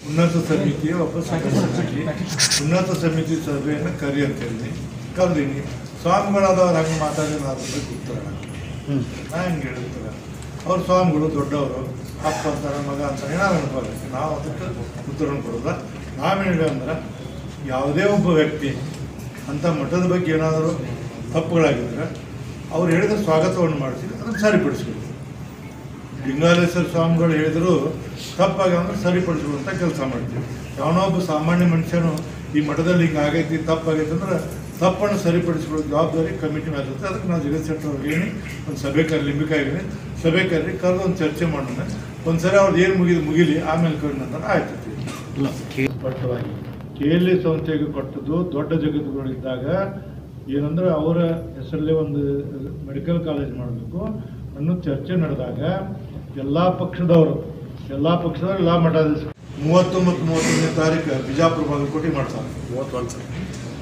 ಉನ್ನತ ಸಮಿತಿಯ ಒಬ್ಬ ಸದಸ್ಯನಾಗಿ ಉನ್ನತ ಸಮಿತಿ ಸಭೆಯನ್ನು ಕರಿ ಅಂತ ಹೇಳಿ ಕರೆದೀನಿ ಸ್ವಾಮಿಗಳಾದವ್ರು ಹಂಗೆ ಮಾತಾಡಿದ್ರೆ ಅದ್ರ ಬಗ್ಗೆ ಉತ್ತರ ನಾ ಹೆಂಗೆ ಹೇಳ್ತಾರೆ ಅವ್ರ ಸ್ವಾಮಿಗಳು ದೊಡ್ಡವರು ಅಪ್ಪ ಅಂತಾರೆ ಮಗ ಅಂತಾರೆ ಏನಾದ್ರು ಅನ್ಕೋಬೇಕು ನಾವು ಅದಕ್ಕೆ ಉತ್ತರ ಕೊಡೋದ ನಾವೇನು ಅಂದ್ರೆ ಯಾವುದೇ ಒಬ್ಬ ವ್ಯಕ್ತಿ ಅಂಥ ಮಠದ ಬಗ್ಗೆ ಏನಾದರೂ ತಪ್ಪುಗಳಾಗಿದ್ರೆ ಅವ್ರು ಹೇಳಿದ ಸ್ವಾಗತವನ್ನು ಮಾಡಿಸಿ ಅದನ್ನು ಸರಿಪಡಿಸ್ಬೇಕು ಲಿಂಗಾಲೇಶ್ವರ ಸ್ವಾಮಿಗಳು ಹೇಳಿದ್ರು ತಪ್ಪಾಗಿ ಅಂದ್ರೆ ಸರಿಪಡಿಸುವಂಥ ಕೆಲಸ ಮಾಡ್ತೀವಿ ಯಾವನೋ ಒಬ್ಬ ಸಾಮಾನ್ಯ ಮನುಷ್ಯನು ಈ ಮಠದಲ್ಲಿ ಹಿಂಗೆ ಆಗೈತಿ ತಪ್ಪಾಗೈತೆ ಅಂದ್ರೆ ತಪ್ಪನ್ನು ಸರಿಪಡಿಸ್ಕೊಳ್ಳೋ ಜವಾಬ್ದಾರಿ ಕಮಿಟಿ ಮೇಲೆ ಇರುತ್ತೆ ಅದಕ್ಕೆ ನಾವು ಜಗತ್ ಶೆಟ್ಟರ್ ಅವ್ರಿಗೆ ಹೇಳಿ ಒಂದು ಸಭೆ ಕರಿ ಲಿಂಬಿಕಾಯಿಗೆ ಸಭೆ ಕರಿ ಕರೆದು ಒಂದು ಚರ್ಚೆ ಮಾಡೋಣ ಒಂದ್ಸರಿ ಅವ್ರದ್ದು ಏನು ಮುಗಿದು ಮುಗಿಲಿ ಆಮೇಲೆ ಕರಿ ನಂತರ ಆಯ್ತು ಸ್ಪಷ್ಟವಾಗಿ ಕೆ ಎಲ್ ಇ ಸಂಸ್ಥೆಗೆ ಕೊಟ್ಟದ್ದು ದೊಡ್ಡ ಜಗತ್ತುಗಳಿದ್ದಾಗ ಏನಂದ್ರೆ ಅವರ ಹೆಸರಲ್ಲೇ ಒಂದು ಮೆಡಿಕಲ್ ಕಾಲೇಜ್ ಮಾಡಬೇಕು ಅನ್ನೋ ಚರ್ಚೆ ನಡೆದಾಗ ಎಲ್ಲ ಪಕ್ಷದವರು ಎಲ್ಲ ಪಕ್ಷದವರು ಎಲ್ಲ ಮಠಾಧೀಶ ಮೂವತ್ತೊಂಬತ್ತು ಮೂವತ್ತೊಂದನೇ ತಾರೀಕು ಬಿಜಾಪುರ ಬಾಗಲಕೋಟೆ ಮಾಡ್ತಾರೆ ಮೂವತ್ತೊಂದು ಸರ್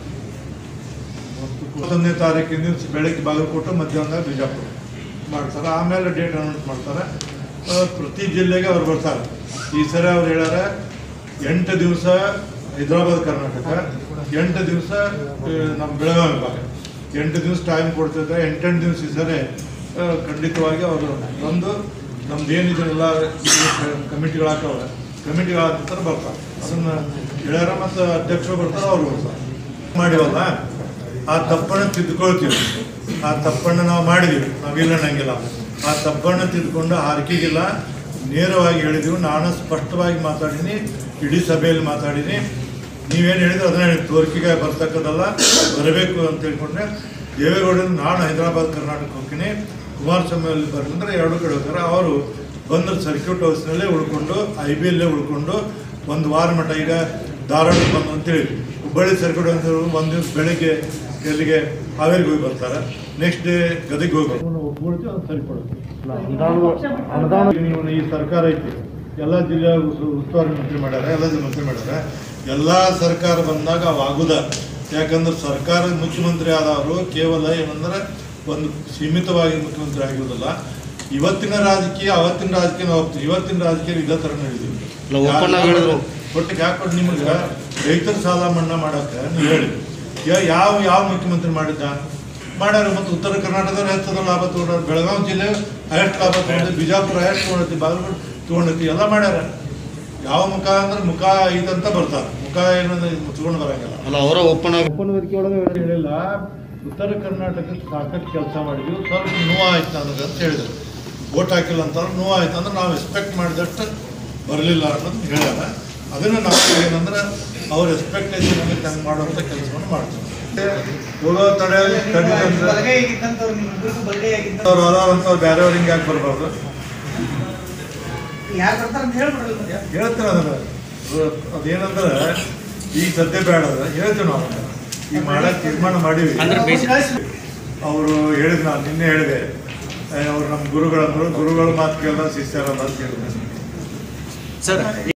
ಮೂವತ್ತೊಂದನೇ ತಾರೀಕಿನ ದಿವಸ ಬೆಳಗ್ಗೆ ಬಾಗಲಕೋಟೆ ಮಧ್ಯಾಹ್ನ ಬಿಜಾಪುರ ಮಾಡ್ತಾರೆ ಆಮೇಲೆ ಡೇಟ್ ಅನೌನ್ಸ್ ಮಾಡ್ತಾರೆ ಆ, ಪ್ರತಿ ಜಿಲ್ಲೆಗೆ ಅವ್ರು ಬರ್ತಾರೆ ಈ ಸರಿ ಅವ್ರು ಹೇಳ್ಯಾರ ಎಂಟು ದಿವಸ ಹೈದರಾಬಾದ್ ಕರ್ನಾಟಕ ಎಂಟು ದಿವಸ ನಮ್ಮ ಬೆಳಗಾವಿ ಭಾಗ ಎಂಟು ದಿವಸ ಟೈಮ್ ಕೊಡ್ತಿದ್ದಾರೆ ಎಂಟೆಂಟು ದಿವಸ ಈ ಸರಿ ಆ, ಖಂಡಿತವಾಗಿ ಅವರು ಬಂದು ನಮ್ದು ಏನಿದೆ ಎಲ್ಲ ಕಮಿಟಿಗಳು ಹಾಕವ್ರೆ ಕಮಿಟಿಗಳ ನಂತರ ಬರ್ತಾರೆ ಅದನ್ನ ಹೇಳ್ಯಾರ ಮತ್ತು ಅಧ್ಯಕ್ಷರು ಬರ್ತಾರೆ ಅವ್ರು ಬರ್ತಾರೆ ಮಾಡಿವಲ್ಲ ಆ ತಪ್ಪನ್ನು ತಿದ್ದುಕೊಳ್ತೀವಿ ಆ ತಪ್ಪನ್ನು ನಾವು ಮಾಡಿದೀವಿ ನಾವಿಲ್ಲ ಅನ್ನಂಗಿಲ್ಲ ಆ ತಪ್ಪನ್ನು ತಿದ್ದುಕೊಂಡು ಹಾರಿಕೆಗಿಲ್ಲ ನೇರವಾಗಿ ಹೇಳಿದೀವಿ ನಾನು ಸ್ಪಷ್ಟವಾಗಿ ಮಾತಾಡೀನಿ ಇಡೀ ಸಭೆಯಲ್ಲಿ ಮಾತಾಡೀನಿ ನೀವೇನು ಹೇಳಿದ್ರೆ ಅದನ್ನ ಹೇಳಿ ತೋರಿಕೆಗೆ ಬರ್ತಕ್ಕದ್ದಲ್ಲ ಬರಬೇಕು ಅಂತ ಹೇಳ್ಕೊಂಡ್ರೆ ದೇವೇಗೌಡರು ನಾನು ಹೈದರಾಬಾದ್ ಕರ್ನಾಟಕ ಹೋಗ್ತೀನಿ ಕುಮಾರಸ್ವಾಮಿ ಅಲ್ಲಿ ಬರ್ಲಿಂದ್ರೆ ಎರಡು ಕಡೆ ಹೋಗ್ತಾರೆ ಅವರು ಬಂದ್ರೆ ಸರ್ಕ್ಯೂಟ್ ಹೌಸ್ನಲ್ಲೇ ಉಳ್ಕೊಂಡು ಐ ಬಿ ಎಲ್ಲೇ ಉಳ್ಕೊಂಡು ಒಂದು ವಾರ ಮಟ್ಟ ಈಗ ಧಾರವಾಡ ಬಂದು ಅಂತೇಳಿ ಹುಬ್ಬಳ್ಳಿ ಸರ್ಕ್ಯೂಟ್ ಅಂತ ಒಂದು ದಿವಸ ಬೆಳಿಗ್ಗೆ ಎಲ್ಲಿಗೆ ಹಾವೇರಿಗೆ ಹೋಗಿ ಬರ್ತಾರೆ ನೆಕ್ಸ್ಟ್ ಡೇ ಗದಗಿಗೆ ಹೋಗಿ ಬರ್ತಾರೆ ಒಪ್ಕೊಳ್ತೀವಿ ಅದು ಸರಿಪಡುತ್ತೆ ಅನುದಾನ ನೀವು ಈ ಸರ್ಕಾರ ಐತಿ ಎಲ್ಲ ಜಿಲ್ಲೆ ಉಸ್- ಉಸ್ತುವಾರಿ ಮಂತ್ರಿ ಮಾಡ್ಯಾರ ಎಲ್ಲ ಜನ ಮಂತ್ರಿ ಮಾಡ್ಯಾರ ಎಲ್ಲ ಸರ್ಕಾರ ಬಂದಾಗ ಅವು ಆಗುದ ಯಾಕಂದ್ರೆ ಸರ್ಕಾರ ಮುಖ್ಯಮಂತ್ರಿ ಆದವರು ಕೇವಲ ಏನಂದ್ರೆ ಒಂದು ಸೀಮಿತವಾಗಿ ಮುಖ್ಯಮಂತ್ರಿ ಆಗಿರೋದಿಲ್ಲ ಇವತ್ತಿನ ರಾಜಕೀಯ ಅವತ್ತಿನ ರಾಜಕೀಯ ನಾವು ಹೋಗ್ತೀವಿ ಇವತ್ತಿನ ರಾಜಕೀಯ ಇದೇ ಥರ ನಡೆದಿವಿ ಇಲ್ಲ, open ಆಗಿ ಹೇಳಿದ್ರು. ಒಟ್ಟಿಗೆ ಯಾಕೆ ನಿಮ್ಗೆ ರೈತರ ಸಾಲ ಮನ್ನಾ ಮಾಡಕ್ಕೆ ನೀವು ಹೇಳಿ ಯಾ- ಯಾವ ಯಾವ ಮುಖ್ಯಮಂತ್ರಿ ಮಾಡಿದ್ದ ಮಾಡ್ಯಾರ ಮತ್ತು ಉತ್ತರ ಕರ್ನಾಟಕದವ್ರು ಹೆಚ್ಚದ ಲಾಭ ತಗೊಂಡ್ರು ಬೆಳಗಾವಿ ಜಿಲ್ಲೆ ಹೈಯೆಸ್ಟ್ ಲಾಭ ತಗೊಂಡು ಬಿಜಾಪುರ ಹೈಯೆಸ್ಟ್ ತೊಗೊಂಡೈತಿ ಬಾಗಲಕೋಟೆ ತೊಗೊಂಡೈತಿ ಎಲ್ಲ ಮಾಡ್ಯಾರ ಯಾವ ಮುಖ ಅಂದ್ರೆ ಮುಖ ಇದಂತ ಬರ್ತಾರೆ ಮುಖ ಏನಂದ್ರೆ ಮುಚ್ಕೊಂಡು ಬರಂಗಿಲ್ಲ ಅಲ್ಲ ಅವರ ಓಪನ್ ಆಗಿ ಓಪನ್ ವೇದಿಕೆ ಒಳಗೆ ಹೇಳಿಲ್ಲ ಉತ್ತರ ಕರ್ನಾಟಕಕ್ಕೆ ಸಾಕಷ್ಟು ಕೆಲಸ ಮಾಡಿದ್ವಿ ಸ್ವಲ್ಪ ನೋವು ಆಯ್ತು ನನಗೆ ಅಂತ ಹೇಳಿದ್ರು ಓಟ್ ಹಾಕಿಲ್ಲ ಅಂತ ನೋವು ಆಯ್ತು ಅಂದ್ರೆ ನಾವು ಎಕ್ಸ್ಪೆಕ್ಟ್ ಮಾಡಿದಷ್ಟು ಬರಲಿಲ್ಲ ಅನ್ನೋದು ಹೇಳ್ಯಾರ ಅದನ್ನು ನಾವು ಏನಂದ್ರೆ ಅವ್ರ ಎಕ್ಸ್ಪೆಕ್ಟೇಷನ್ ಹಂಗೆ ಮಾಡುವಂಥ ಕೆಲಸವನ್ನು ಮಾಡ್ತೀವಿ ಹೋಗೋ ತಡೆ ತಡೆ ಅಂದ್ರೆ ಬಲಗೈ ಆಗಿದ್ದಂಥವ್ರು ನಿಮ್ಮಿಬ್ಬರಿಗೂ ಬಲಗೈ ಆಗಿದ್ದಂಥವ್ರು ಅವ್ರು ಅದಾವಂತ ಬೇರೆಯವ್ರು ಹಿಂಗೆ ಯಾಕೆ ಬರಬಾರ್ದು ಯಾರು ಬರ್ತಾರೆ ಅಂತ ಹೇಳ್ಬಿಡಲ್ಲ ಹೇಳ್ತೀನಿ ಅದನ್ನ ಅದೇನಂದ್ರೆ ಈಗ ಸದ್ಯ ಬೇಡ ಅದು ಹೇಳ್ತೀವಿ ನಾವು ಅದನ್ನ. ಈಗ ಮಾಡಕ್ಕೆ ತೀರ್ಮಾನ ಮಾಡೀವಿ ಅಂದ್ರೆ ಬೇಸಿ- ಅವರು ಹೇಳಿದ್ ನಾನು ನಿನ್ನೆ ಹೇಳಿದೆ ಅವ್ರು ನಮ್ಮ ಗುರುಗಳಂದ್ರು ಗುರುಗಳ ಮಾತು ಕೇಳಿದ ಶಿಷ್ಯರಲ್ಲ ಅಂತ ಹೇಳಿದೆ ಸರ್